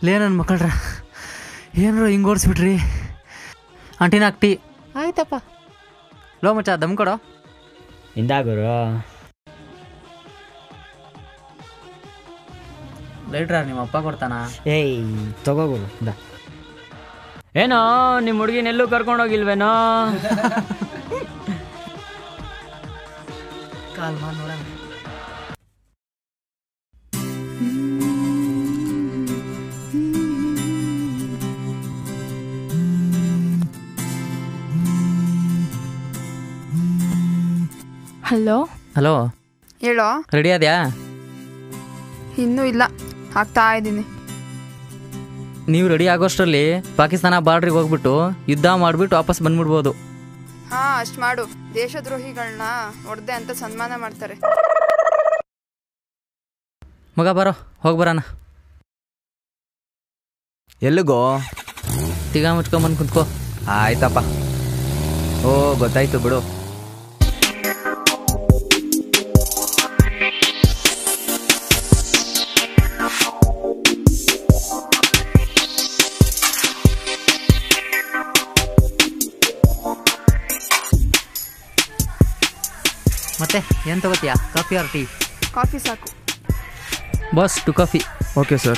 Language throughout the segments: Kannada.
ಲೇ ನನ್ನ ಮಕ್ಕಳ್ರ ಏನ್ರು ಹಿಂಗೆ ಓಡಿಸ್ಬಿಟ್ರಿ ಆಂಟಿನ ಟೀ ಆಯ್ತಪ್ಪ ಲೋ ಮಚ್ಚ ದಮ್ ಕೊಡೋ ಇಂದ ಗುರು ಲೈಟ್ರ ನಿಮ್ಮ ಅಪ್ಪ ಕೊಡ್ತಾನ ಏಯ್ ತಗೋ ಗುರು ಇಂದ ಏನೋ ನಿಮ್ಮ ಹುಡುಗಿನ ಎಲ್ಲೂ ಕರ್ಕೊಂಡು ಹೋಗಿಲ್ವೇನೋ ಕಾಲ್ ಮಾಡಿ ನೋಡೋಣ ಹಲೋ ಹಲೋ ಹೇಳೋ ರೆಡಿ ಆದ್ಯಾ ಇನ್ನೂ ಇಲ್ಲ ಆಗ್ತಾ ಇದ್ದೀನಿ ನೀವು ರೆಡಿ ಆಗೋಷ್ಟರಲ್ಲಿ ಪಾಕಿಸ್ತಾನ ಬಾರ್ಡ್ರಿಗೆ ಹೋಗ್ಬಿಟ್ಟು ಯುದ್ಧ ಮಾಡಿಬಿಟ್ಟು ವಾಪಸ್ ಬಂದ್ಬಿಡ್ಬೋದು ಹಾ ಅಷ್ಟ್ ಮಾಡು ದೇಶದ್ರೋಹಿಗಳನ್ನ ಹೊಡೆದೆ ಅಂತ ಸನ್ಮಾನ ಮಾಡ್ತಾರೆ ಮಗ ಬರೋ ಹೋಗಿ ಬರೋಣ ಎಲ್ಲಿಗೋ ತಿಗ ಮುಚ್ಕೊಂಬಂದು ಕುಂತ್ಕೋ ಆಯ್ತಪ್ಪ ಓ ಗೊತ್ತಾಯ್ತು ಬಿಡು ಮತ್ತೆ ಏನು ತಗೋತೀಯಾ ಕಾಫಿ ಆರ್ ಟೀ ಕಾಫಿ ಸಾಕು boss two coffee okay sir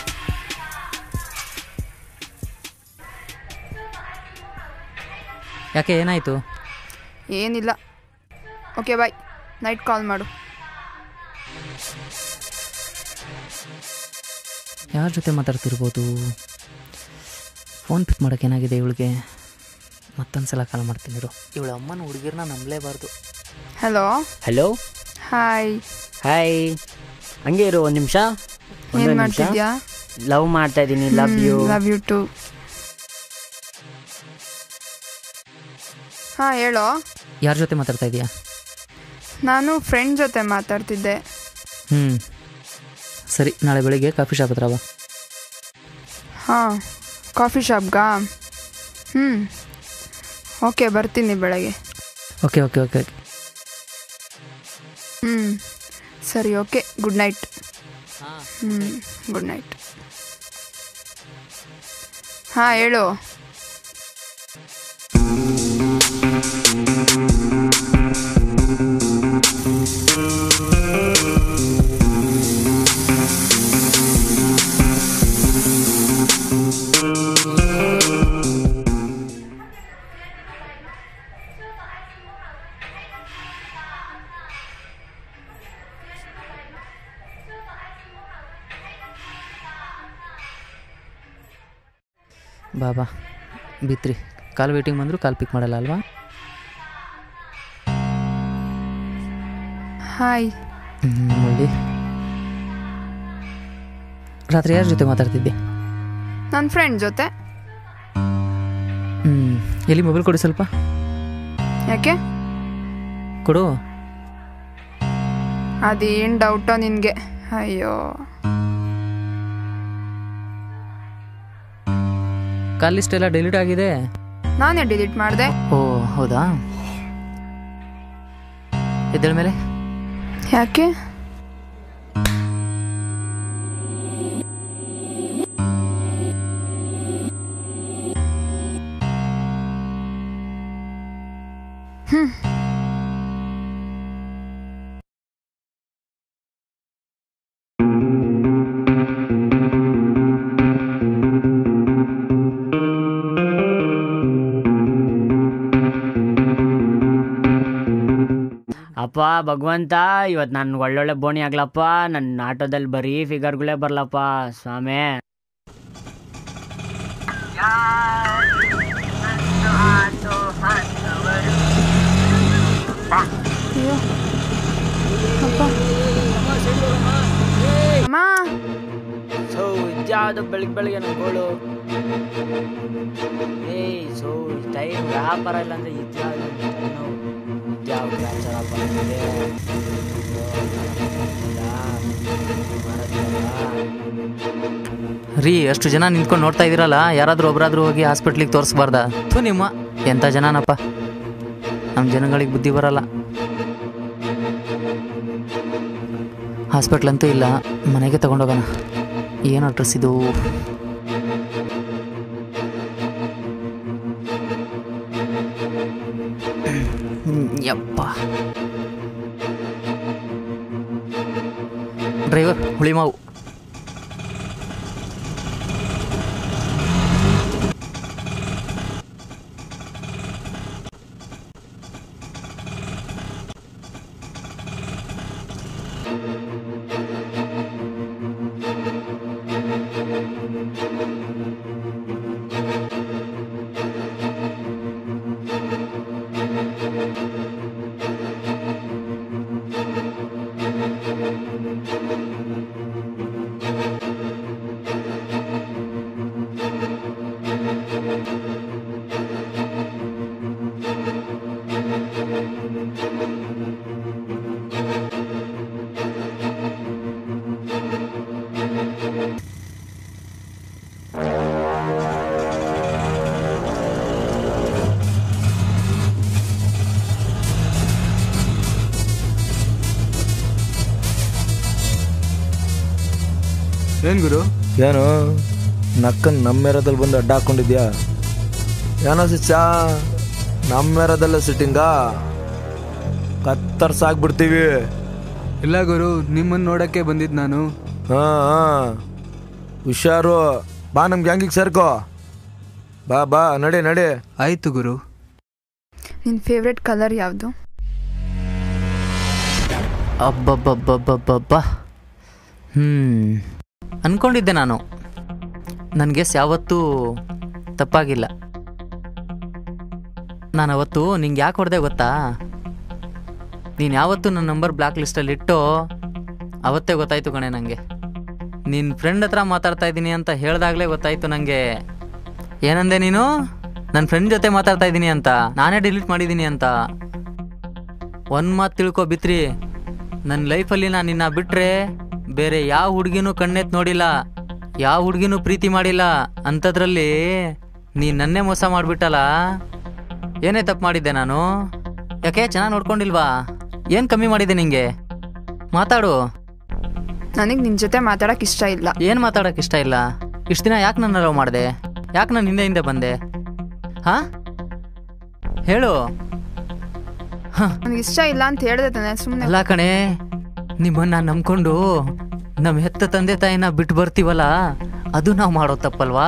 ಯಾಕೆ ಏನಾಯಿತು ಏನಿಲ್ಲ ಓಕೆ ಬಾಯ್ ನೈಟ್ ಕಾಲ್ ಮಾಡು ಯಾರ ಜೊತೆ ಮಾತಾಡ್ತಿರ್ಬೋದು ಫೋನ್ ಪಿಕ್ ಮಾಡೋಕೆ ಏನಾಗಿದೆ ಇವಳಿಗೆ ಮತ್ತೊಂದು ಸಲ ಕಾಲ್ ಮಾಡ್ತೀನಿ ಇರು ಇವಳ ಅಮ್ಮನ ಹುಡುಗಿರ್ನ ನಂಬಲೇಬಾರ್ದು ಹಲೋ ಹಲೋ ಹಾಯ್ ಹಾಯ್ ಹಂಗೆ ಇರು ಒಂದು ನಿಮಿಷ ಏನ್ ಮಾಡ್ತಿದ್ಯಾ ಲವ್ ಮಾಡ್ತಾ ಇದ್ದೀನಿ love you love you too ಹಾ ಹೇಳೋ ಯಾರ ಜೊತೆ ಮಾತಾಡ್ತಾ ಇದೀಯಾ ನಾನು ಫ್ರೆಂಡ್ ಜೊತೆ ಮಾತಾಡ್ತಿದ್ದೆ ಹ್ಞೂ ಸರಿ ನಾಳೆ ಬೆಳಿಗ್ಗೆ ಕಾಫಿ ಶಾಪ್ ಹತ್ರ ಬಾ ಹಾಂ ಕಾಫಿ ಶಾಪ್ಗಾ ಹ್ಞೂ ಓಕೆ ಬರ್ತೀನಿ ಬೆಳಗ್ಗೆ ಓಕೆ ಓಕೆ ಓಕೆ ಓಕೆ ಹ್ಞೂ ಸರಿ ಓಕೆ ಗುಡ್ ನೈಟ್ ಹ್ಞೂ ಗುಡ್ ನೈಟ್ ಹಾಂ ಹೇಳು ಬಾ ಬಾ ಬಿತ್ರಿ ಕಾಲ್ ವೇಟಿಂಗ್ ಬಂದರೂ ಕಾಲ್ ಪಿಕ್ ಮಾಡಲ್ಲ ಅಲ್ವಾ ಹಾಯ್ ಹ್ಞೂ ನೋಡಿ ರಾತ್ರಿ ಯಾರ ಜೊತೆ ಮಾತಾಡ್ತಿದ್ದೆ ನನ್ನ ಫ್ರೆಂಡ್ ಜೊತೆ ಹ್ಞೂ ಎಲ್ಲಿ ಮೊಬೈಲ್ ಕೊಡಿ ಸ್ವಲ್ಪ ಯಾಕೆ ಕೊಡು ಅದೇನು ಡೌಟೋ ನಿನಗೆ ಅಯ್ಯೋ ಕಾಲ್ ಲಿಸ್ಟ್ ಎಲ್ಲ ಡಿಲೀಟ್ ಆಗಿದೆ ನಾನೇ ಡಿಲೀಟ್ ಮಾಡಿದೆ ಓ ಹೌದಾ ಎದ್ದೇಳ ಮೇಲೆ ಯಾಕೆ ಅಪ್ಪ ಭಗವಂತ ಇವತ್ತು ನಾನು ಒಳ್ಳೊಳ್ಳೆ ಬೋಣಿ ಆಗ್ಲಪ್ಪ ನನ್ನ ಆಟೋದಲ್ಲಿ ಬರೀ ಫಿಗರ್ಗಳೇ ಬರ್ಲಪ್ಪ ಸ್ವಾಮಿ ಅಯ್ಯೋ ಅಪ್ಪ ಅಮ್ಮ ಸೊ ಇದ್ಯಾವುದು ಬೆಳಿಗ್ಗೆ ಬೆಳಿಗ್ಗೆ ನನ್ನ ಗೋಳು ಏಯ್ ಸೊ ಟೈಮ್ ವ್ಯಾಪಾರ ಇಲ್ಲ ಅಂದರೆ ಇದ್ಯಾವುದು ಇದ್ಯಾವ ಗ್ರಾಚಾರ ಬಂದಿದೆ ರೀ ಅಷ್ಟು ಜನ ನಿಂತ್ಕೊಂಡು ನೋಡ್ತಾ ಇದ್ದೀರಲ್ಲ ಯಾರಾದರೂ ಒಬ್ಬರಾದ್ರೂ ಹೋಗಿ ಹಾಸ್ಪಿಟ್ಲಿಗೆ ತೋರಿಸ್ಬಾರ್ದ ಥು ನಿಮ್ಮ ಎಂಥ ಜನನಪ್ಪ ನಮ್ಮ ಜನಗಳಿಗೆ ಬುದ್ಧಿ ಬರಲ್ಲ ಹಾಸ್ಪಿಟ್ಲ್ ಅಂತೂ ಇಲ್ಲ ಮನೆಗೆ ತಗೊಂಡೋಗೋಣ ಏನು ಅಡ್ರೆಸ್ ಇದು ಹ್ಮ್, ಯಪ್ಪ ಡ್ರೈವರ್ ಹುಳಿ ಮಾವು ಏನ್ ಗುರು ಏನು ನಕ್ಕನ್ ನಮ್ಮೆರದಲ್ಲಿ ಬಂದು ಅಡ್ಡ ಹಾಕೊಂಡಿದ್ಯಾ ಏನೋ ಸಿಚ್ಚ ನಮ್ಮೆರದಲ್ಲ ಸಿಟ್ಟಿಂಗಾ ಕತ್ತರ್ಸಾಕ್ಬಿಡ್ತೀವಿ ಇಲ್ಲ ಗುರು ನಿಮ್ಮನ್ನ ನೋಡಕ್ಕೆ ಬಂದಿದ್ ನಾನು ಹಾ ಹಾ ಹುಷಾರು ಬಾ ನಮ್ ಗ್ಯಾಂಗಿಗೆ ಸೇರ್ಕೋ ಬಾ ಬಾ ನಡಿ ನಡಿ ಆಯ್ತು ಗುರು ನಿನ್ನ ಫೇವ್ರೆಟ್ ಕಲರ್ ಯಾವುದು ಅಬ್ಬಬ್ಬಬ್ಬಬ್ಬಬ್ಬ ಹ್ಞೂ ಅಂದ್ಕೊಂಡಿದ್ದೆ ನಾನು ನನ್ನ ಗೆಸ್ ಯಾವತ್ತೂ ತಪ್ಪಾಗಿಲ್ಲ ನಾನು ಅವತ್ತು ನಿಂಗೆ ಯಾಕೆ ಹೊಡೆದೆ ಗೊತ್ತಾ ನೀನು ಯಾವತ್ತೂ ನನ್ನ ನಂಬರ್ ಬ್ಲ್ಯಾಕ್ ಲಿಸ್ಟಲ್ಲಿ ಇಟ್ಟು ಅವತ್ತೇ ಗೊತ್ತಾಯ್ತು ಕಣೆ ನನಗೆ ನಿನ್ನ ಫ್ರೆಂಡ್ ಹತ್ರ ಮಾತಾಡ್ತಾ ಇದ್ದೀನಿ ಅಂತ ಹೇಳ್ದಾಗಲೇ ಗೊತ್ತಾಯ್ತು ನನಗೆ ಏನಂದೆ ನೀನು ನನ್ನ ಫ್ರೆಂಡ್ ಜೊತೆ ಮಾತಾಡ್ತಾ ಇದ್ದೀನಿ ಅಂತ ನಾನೇ ಡಿಲೀಟ್ ಮಾಡಿದ್ದೀನಿ ಅಂತ ಒಂದು ಮಾತು ತಿಳ್ಕೊ ಬಿತ್ರಿ ನನ್ನ ಲೈಫಲ್ಲಿ ನಾನು ನಿನ್ನ ಬಿಟ್ರೆ ಬೇರೆ ಯಾವ ಹುಡುಗಿನೂ ಕಣ್ಣೆತ್ ನೋಡಿಲ್ಲ ಯಾವ ಹುಡುಗಿನೂ ಪ್ರೀತಿ ಮಾಡಿಲ್ಲ ಅಂಥದ್ರಲ್ಲಿ ನೀ ನನ್ನೇ ಮೋಸ ಮಾಡಿಬಿಟ್ಟಲ್ಲ ಏನೇ ತಪ್ಪು ಮಾಡಿದ್ದೆ ನಾನು ಯಾಕೆ ಚೆನ್ನಾಗಿ ನೋಡ್ಕೊಂಡಿಲ್ವಾ ಏನು ಕಮ್ಮಿ ಮಾಡಿದೆ ನಿಂಗೆ ಮಾತಾಡು ನನಗೆ ನಿನ್ನ ಜೊತೆ ಮಾತಾಡೋಕೆ ಇಷ್ಟ ಇಲ್ಲ ಏನು ಮಾತಾಡೋಕೆ ಇಷ್ಟ ಇಲ್ಲ ಇಷ್ಟು ದಿನ ಯಾಕೆ ನನ್ನ ಲವ್ ಮಾಡಿದೆ ಯಾಕೆ ನಾನು ಹಿಂದೆ ಹಿಂದೆ ಬಂದೆ ಹಾ ಹೇಳು ನನಗೆ ಇಷ್ಟ ಇಲ್ಲ ಅಂತ ಹೇಳಿದೆ ತಾನೆ ಸುಮ್ಮನೆ ಅಲ್ಲ ಕಣೆ ನಿಮ್ಮನ್ನ ನಂಬ್ಕೊಂಡು ನಮ್ಮ ಹೆತ್ತ ತಂದೆ ತಾಯಿನ ಬಿಟ್ಟು ಬರ್ತೀವಲ್ಲ ಅದು ನಾವು ಮಾಡೋ ತಪ್ಪಲ್ವಾ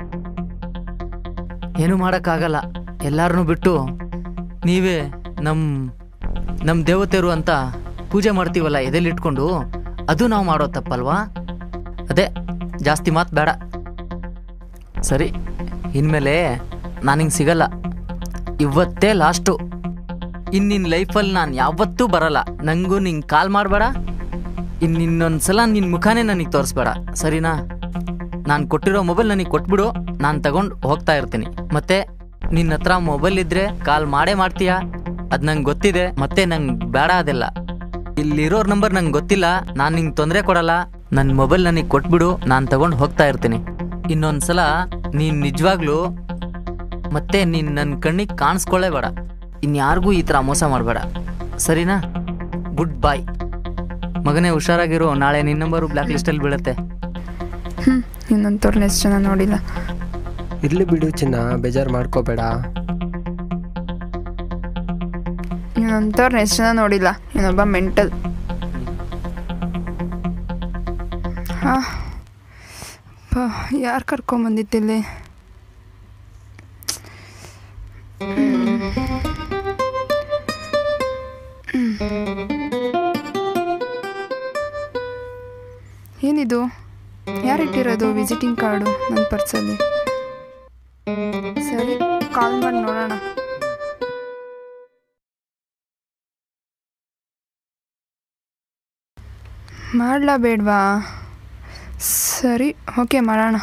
ಏನು ಮಾಡೋಕ್ಕಾಗಲ್ಲ ಎಲ್ಲಾರನ್ನೂ ಬಿಟ್ಟು ನೀವೇ ನಮ್ಮ ನಮ್ಮ ದೇವತೆಯರು ಅಂತ ಪೂಜೆ ಮಾಡ್ತೀವಲ್ಲ ಎದೆಲಿಟ್ಕೊಂಡು ಅದು ನಾವು ಮಾಡೋ ತಪ್ಪಲ್ವಾ ಅದೇ ಜಾಸ್ತಿ ಮಾತು ಬೇಡ ಸರಿ ಇನ್ಮೇಲೆ ನಾನು ಹಿಂಗೆ ಸಿಗಲ್ಲ ಇವತ್ತೇ ಲಾಸ್ಟು ಇನ್ನು ನಿನ್ನ ಲೈಫಲ್ಲಿ ನಾನು ಯಾವತ್ತೂ ಬರಲ್ಲ ನನಗೂ ನಿಂಗೆ ಕಾಲ್ ಮಾಡಬೇಡ ಇನ್ನು ಇನ್ನೊಂದು ಸಲ ನಿನ್ನ ಮುಖಾನೇ ನನಗೆ ತೋರಿಸ್ಬೇಡ ಸರಿನಾ ನಾನು ಕೊಟ್ಟಿರೋ ಮೊಬೈಲ್ ನನಗೆ ಕೊಟ್ಬಿಡು ನಾನು ತಗೊಂಡು ಹೋಗ್ತಾ ಇರ್ತೀನಿ ಮತ್ತೆ ನಿನ್ನ ಹತ್ರ ಮೊಬೈಲ್ ಇದ್ರೆ ಕಾಲ್ ಮಾಡೇ ಮಾಡ್ತೀಯಾ ಅದು ನಂಗೆ ಗೊತ್ತಿದೆ ಮತ್ತೆ ನಂಗೆ ಬೇಡ ಅದೆಲ್ಲ ಇಲ್ಲಿರೋರ್ ನಂಬರ್ ನಂಗೆ ಗೊತ್ತಿಲ್ಲ ನಾನು ನಿಂಗೆ ತೊಂದರೆ ಕೊಡಲ್ಲ ನನ್ನ ಮೊಬೈಲ್ ನನಗೆ ಕೊಟ್ಬಿಡು ನಾನು ತಗೊಂಡು ಹೋಗ್ತಾ ಇರ್ತೀನಿ ಇನ್ನೊಂದ್ಸಲ ನೀನು ನಿಜವಾಗ್ಲೂ ಮತ್ತೆ ನೀನು ನನ್ನ ಕಣ್ಣಿಗೆ ಕಾಣಿಸ್ಕೊಳ್ಳೇ ಬೇಡ ಇನ್ಯಾರಿಗೂ ಈ ಥರ ಮೋಸ ಮಾಡಬೇಡ ಸರಿನಾ ಗುಡ್ ಬಾಯ್ ಮಗನೇ ಹುಷಾರಾಗಿರು ನಾಳೆ ನಿನ್ನ ನಂಬರು ಬ್ಲ್ಯಾಕ್ ಲಿಸ್ಟಲ್ಲಿ ಬೀಳುತ್ತೆ ಹ್ಞೂ ಇನ್ನೊಂಥವ್ರನ್ನ ಎಷ್ಟು ಜನ ನೋಡಿಲ್ಲ ಇರ್ಲಿ ಬಿಡು ಚಿನ್ನ ಬೇಜಾರು ಮಾಡ್ಕೋಬೇಡ ಇನ್ನೊಂಥವ್ರನ್ನ ಎಷ್ಟು ಜನ ನೋಡಿಲ್ಲ ಇನ್ನೊಬ್ಬ ಮೆಂಟಲ್ ಹಾ ಯಾರು ಕರ್ಕೊಂಬಂದಿತ್ತಿಲ್ಲಿ ಏನಿದು ಯಾರಿಟ್ಟಿರೋದು ವಿಸಿಟಿಂಗ್ ಕಾರ್ಡು ನನ್ನ ಪರ್ಸಲ್ಲಿ ಸರಿ ಕಾಲ್ ಮಾಡಿ ನೋಡೋಣ ಮಾಡ್ಲಾ ಬೇಡವಾ ಸರಿ ಓಕೆ ಮಾಡೋಣ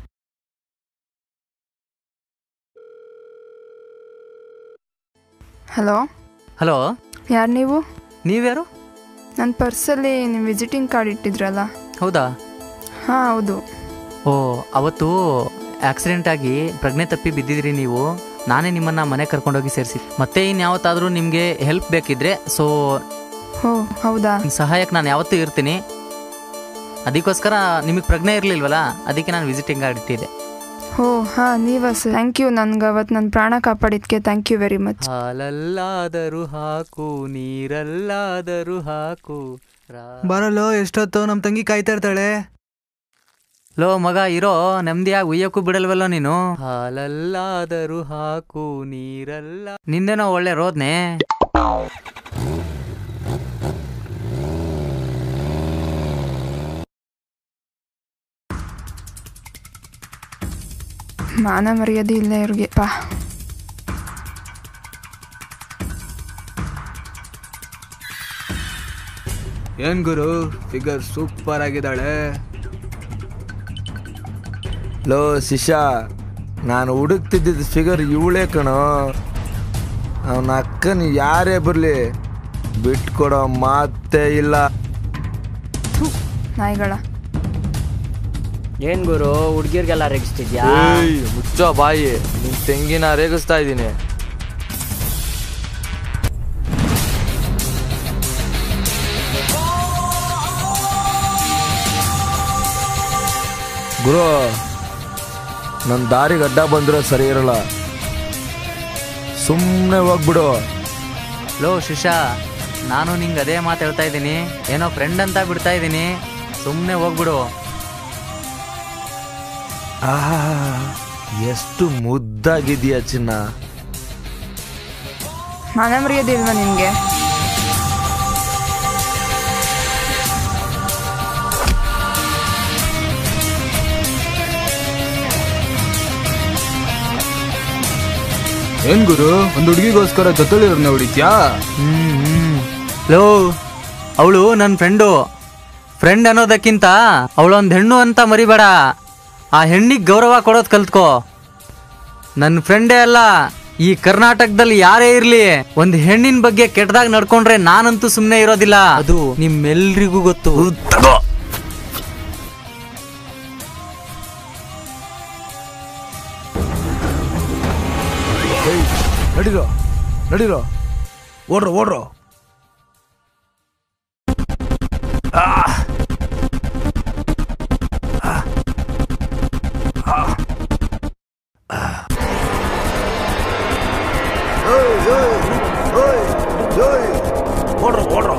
ಹಲೋ ಹಲೋ ಯಾರು ನೀವು ನೀವ್ಯಾರು ನನ್ನ ಪರ್ಸಲ್ಲಿ ನೀವು ವಿಸಿಟಿಂಗ್ ಕಾರ್ಡ್ ಇಟ್ಟಿದ್ರಲ್ಲ ಹೌದಾ ಹಾಂ ಹೌದು ಓ ಅವತ್ತು ಆಕ್ಸಿಡೆಂಟ್ ಆಗಿ ಪ್ರಜ್ಞೆ ತಪ್ಪಿ ಬಿದ್ದಿದ್ರಿ ನೀವು ನಾನೇ ನಿಮ್ಮನ್ನ ಮನೆ ಕರ್ಕೊಂಡೋಗಿ ಸೇರಿಸಿ ಮತ್ತೆ ಇನ್ಯಾವತ್ತಾದರೂ ನಿಮಗೆ ಹೆಲ್ಪ್ ಬೇಕಿದ್ರೆ ಸೊ ಹೋ ಹೌದಾ ಸಹಾಯಕ್ಕೆ ನಾನು ಯಾವತ್ತೂ ಇರ್ತೀನಿ ಅದಕ್ಕೋಸ್ಕರ ನಿಮಗೆ ಪ್ರಜ್ಞೆ ಇರಲಿಲ್ವಲ್ಲ ಅದಕ್ಕೆ ನಾನು ವಿಸಿಟಿಂಗ್ ಕಾರ್ಡ್ ಇಟ್ಟಿದ್ದೆ ಹೋ ಹಾಂ ನೀವ ಸರ್ ಥ್ಯಾಂಕ್ ಯು ನನ್ಗೆ ಅವತ್ತು ನನ್ನ ಪ್ರಾಣ ಕಾಪಾಡಿದ್ಕೆ ಥ್ಯಾಂಕ್ ಯು ವೆರಿ ಮಚ್ ಹಾಲಲ್ಲಾದರೂ ಹಾಕು ನೀರಲ್ಲಾದರೂ ಹಾಕು ರಾ- ಬರಲ್ಲೋ ಎಷ್ಟೊತ್ತು ನಮ್ಮ ತಂಗಿ ಕಾಯ್ತಾ ಇರ್ತಾಳೆ ಲೋ ಮಗ ಇರೋ ನೆಮ್ಮದಿಯಾಗಿ ಉಯ್ಯಕ್ಕೂ ಬಿಡಲ್ವಲ್ಲ ನೀನು ಹಾಲಲ್ಲಾದರೂ ಹಾಕು ನೀರಲ್ಲ ನಿಂದೇನೋ ಒಳ್ಳೆ ರೋದ್ನೆ ಮಾನ ಮರ್ಯಾದೆ ಇಲ್ಲ ಇವ್ರಿಗೆ ಪಾ ಏನ್ ಗುರು ಫಿಗರ್ ಸೂಪರ್ ಆಗಿದ್ದಾಳೆ ಲೋ ಶಿಷ್ಯ ನಾನು ಹುಡುಕ್ತಿದ್ದಿದ್ದ ಫಿಗರ್ ಇವಳೇ ಕಣೋ ಅವನ ಅಕ್ಕನ ಯಾರೇ ಬರಲಿ ಬಿಟ್ಕೊಡೋ ಮಾತೇ ಇಲ್ಲ ನಾಯಿಗಳ ಏನ್ ಗುರು ಹುಡ್ಗಿರ್ಗೆಲ್ಲ ರೇಗಿಸ್ತಿದ್ಯಾ ಏಯ್ ಮುಚ್ಚೋ ಬಾಯಿ ನಿನ್ ತೆಂಗಿನ ರೇಗಿಸ್ತಾ ಇದ್ದೀನಿ ಗುರು ನನ್ನ ದಾರಿಗೆ ಅಡ್ಡ ಬಂದ್ರೆ ಸರಿ ಇರಲ್ಲ ಸುಮ್ಮನೆ ಹೋಗ್ಬಿಡು ಲೋ ಶಿಷ್ಯ ನಾನು ನಿಂಗೆ ಅದೇ ಮಾತು ಹೇಳ್ತಾ ಇದ್ದೀನಿ ಏನೋ ಫ್ರೆಂಡ್ ಅಂತ ಬಿಡ್ತಾ ಇದ್ದೀನಿ ಸುಮ್ಮನೆ ಹೋಗ್ಬಿಡು ಆಹಾ ಎಷ್ಟು ಮುದ್ದಾಗಿದೆಯಾ ಚಿನ್ನ ಮಾನ ಮರ್ಯಾದೆ ಇಲ್ವಾ ನಿನಗೆ ಏನ್ ಗುರು ಒಂದ್ ಹುಡುಗಿಗೋಸ್ಕರ ಜೊತೆಲಿರೋರ್ನ ಹೊಡಿತ್ಯಾ ಹ್ಮ್ ಹ್ಮ್ ಲೋ ಅವಳು ನನ್ನ ಫ್ರೆಂಡು ಫ್ರೆಂಡ್ ಅನ್ನೋದಕ್ಕಿಂತ ಅವಳೊಂದು ಹೆಣ್ಣು ಅಂತ ಮರಿಬೇಡ ಆ ಹೆಣ್ಣಿಗೆ ಗೌರವ ಕೊಡೋದು ಕಲ್ತ್ಕೋ ನನ್ನ ಫ್ರೆಂಡೇ ಅಲ್ಲ ಈ ಕರ್ನಾಟಕದಲ್ಲಿ ಯಾರೇ ಇರ್ಲಿ ಒಂದು ಹೆಣ್ಣಿನ ಬಗ್ಗೆ ಕೆಟ್ಟದಾಗ ನಡ್ಕೊಂಡ್ರೆ ನಾನಂತೂ ಸುಮ್ಮನೆ ಇರೋದಿಲ್ಲ ಅದು ನಿಮ್ಮೆಲ್ರಿಗೂ ಗೊತ್ತು ತಗೋ ಏಯ್, ನಡೀರೋ ನಡೀರೋ ಓಡ್ರೋ ಓಡ್ರೋ ಓಡ್ರೋ ಓಡ್ರೋ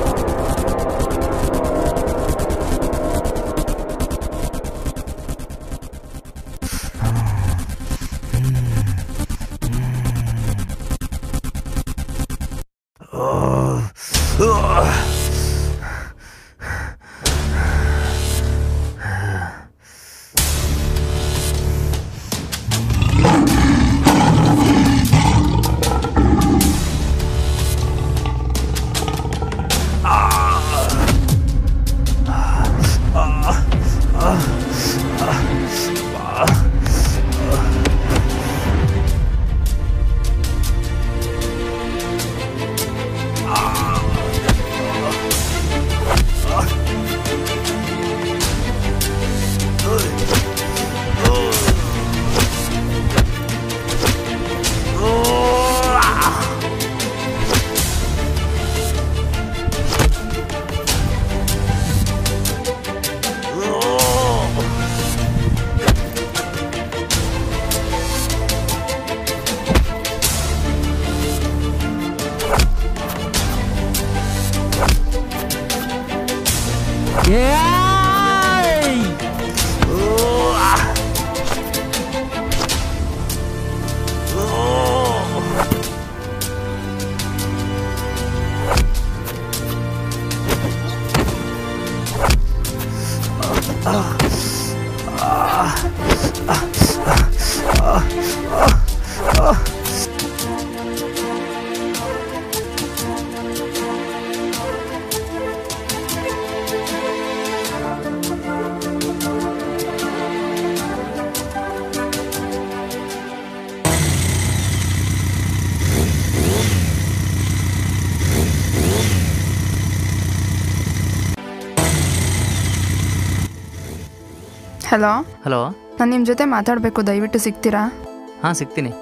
ಹಲೋ ಹಲೋ ನಾನು ನಿಮ್ಮ ಜೊತೆ ಮಾತಾಡಬೇಕು ದಯವಿಟ್ಟು ಸಿಗ್ತೀರಾ ಹಾಂ ಸಿಗ್ತೀನಿ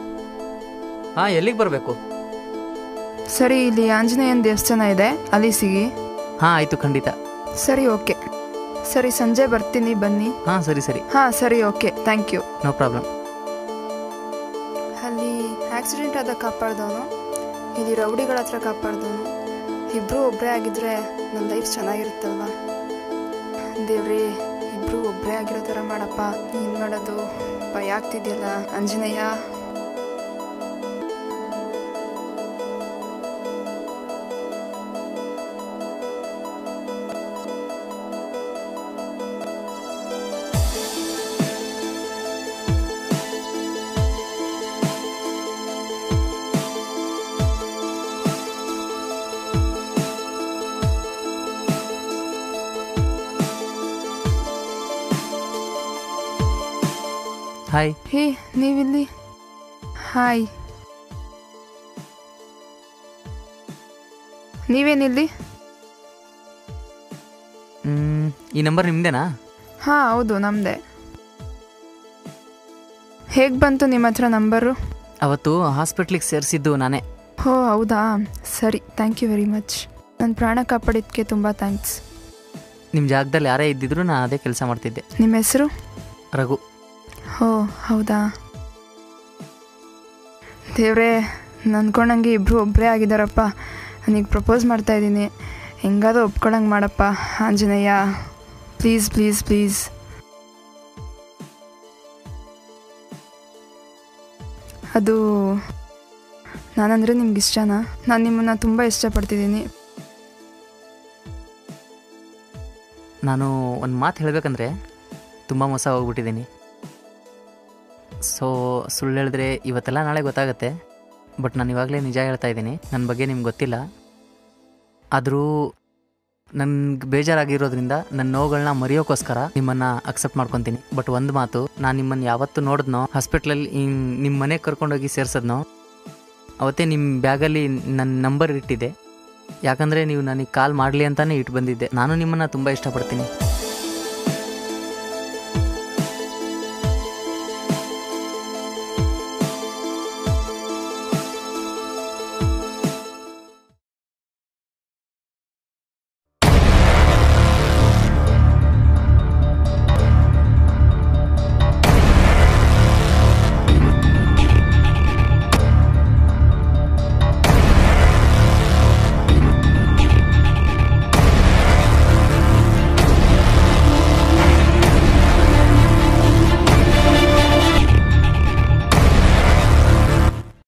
ಹಾಂ ಎಲ್ಲಿಗೆ ಬರಬೇಕು ಸರಿ ಇಲ್ಲಿ ಆಂಜನೇಯನ ದೇವಸ್ಥಾನ ಇದೆ ಅಲ್ಲಿ ಸಿಗಿ ಹಾಂ ಆಯಿತು ಖಂಡಿತ ಸರಿ ಓಕೆ ಸರಿ ಸಂಜೆ ಬರ್ತೀನಿ ಬನ್ನಿ ಹಾಂ ಸರಿ ಸರಿ ಹಾಂ ಸರಿ okay thank you no problem ಅಲ್ಲಿ ಆಕ್ಸಿಡೆಂಟ್ ಆದ ಕಾಪಾಡ್ದವನು ಇಲ್ಲಿ ರೌಡಿಗಳ ಹತ್ರ ಕಾಪಾಡ್ದವನು ಇಬ್ಬರು ಒಬ್ಬರೇ ಆಗಿದ್ರೆ ನನ್ನ ಲೈಫ್ ಚೆನ್ನಾಗಿರುತ್ತಲ್ವಾ ದೇವ್ರೇ ಇಬ್ಬರು ಒಬ್ಬರೇ ಆಗಿರೋ ಥರ ಮಾಡಪ್ಪ ಏನು ಮಾಡೋದು ಭಯ ಆಗ್ತಿದೆಯಲ್ಲ ಆಂಜನೇಯ ಹಾಯ್ ಹೇ ನೀವಿಲ್ಲಿ ಹಾಯ್ ನೀವೇನಿಲ್ಲಿ ಮ್, ಈ ನಂಬರ್ ನಿಮ್ಮದೇನಾ ಹಾಂ ಹೌದು ನಮ್ಮದೇ ಹೇಗೆ ಬಂತು ನಿಮ್ಮ ಹತ್ರ ನಂಬರು ಅವತ್ತು ಹಾಸ್ಪಿಟ್ಲಿಗೆ ಸೇರಿಸಿದ್ದು ನಾನೇ ಹೋ ಹೌದಾ ಸರಿ ಥ್ಯಾಂಕ್ ಯು ವೆರಿ ಮಚ್ ನನ್ನ ಪ್ರಾಣ ಕಾಪಾಡಿದ್ದಕ್ಕೆ ತುಂಬ ಥ್ಯಾಂಕ್ಸ್ ನಿಮ್ಮ ಜಾಗದಲ್ಲಿ ಯಾರೇ ಇದ್ದಿದ್ರು ನಾನು ಅದೇ ಕೆಲಸ ಮಾಡ್ತಿದ್ದೆ ನಿಮ್ಮ ಹೆಸರು ರಘು ಹೋ ಹೌದಾ ದೇವ್ರೇ ನನ್ಕೊಂಡಂಗೆ ಇಬ್ಬರು ಒಬ್ಬರೇ ಆಗಿದ್ದಾರಪ್ಪ ನನಗೆ ಪ್ರಪೋಸ್ ಮಾಡ್ತಾ ಇದ್ದೀನಿ ಹೆಂಗಾದ್ರೂ ಒಪ್ಕೊಳಂಗೆ ಮಾಡಪ್ಪ ಆಂಜನೇಯ ಪ್ಲೀಸ್ ಪ್ಲೀಸ್ ಪ್ಲೀಸ್ ಅದು ನಾನಂದರೆ ನಿಮ್ಗೆ ಇಷ್ಟನಾ ನಾನು ನಿಮ್ಮನ್ನು ತುಂಬ ಇಷ್ಟಪಡ್ತಿದ್ದೀನಿ ನಾನು ಒಂದು ಮಾತು ಹೇಳಬೇಕಂದ್ರೆ ತುಂಬ ಮೋಸ ಹೋಗ್ಬಿಟ್ಟಿದ್ದೀನಿ ಸೊ ಸುಳ್ಳು ಹೇಳಿದ್ರೆ ಇವತ್ತೆಲ್ಲ ನಾಳೆ ಗೊತ್ತಾಗುತ್ತೆ ಬಟ್ ನಾನು ಇವಾಗಲೇ ನಿಜ ಹೇಳ್ತಾ ಇದ್ದೀನಿ ನನ್ನ ಬಗ್ಗೆ ನಿಮ್ಗೆ ಗೊತ್ತಿಲ್ಲ ಆದರೂ ನನ್ಗೆ ಬೇಜಾರಾಗಿರೋದ್ರಿಂದ ನನ್ನ ನೋವುಗಳನ್ನ ಮರೆಯೋಕ್ಕೋಸ್ಕರ ನಿಮ್ಮನ್ನು ಅಕ್ಸೆಪ್ಟ್ ಮಾಡ್ಕೊತೀನಿ ಬಟ್ ಒಂದು ಮಾತು ನಾನು ನಿಮ್ಮನ್ನು ಯಾವತ್ತು ನೋಡಿದ್ನೋ ಹಾಸ್ಪಿಟ್ಲಲ್ಲಿ ನಿಮ್ಮ ಮನೆಗೆ ಕರ್ಕೊಂಡೋಗಿ ಸೇರ್ಸದ್ನೋ ಅವತ್ತೇ ನಿಮ್ಮ ಬ್ಯಾಗಲ್ಲಿ ನನ್ನ ನಂಬರ್ ಇಟ್ಟಿದ್ದೆ ಯಾಕಂದರೆ ನೀವು ನನಗೆ ಕಾಲ್ ಮಾಡಲಿ ಅಂತಲೇ ಇಟ್ಟು ಬಂದಿದ್ದೆ ನಾನು ನಿಮ್ಮನ್ನು ತುಂಬ ಇಷ್ಟಪಡ್ತೀನಿ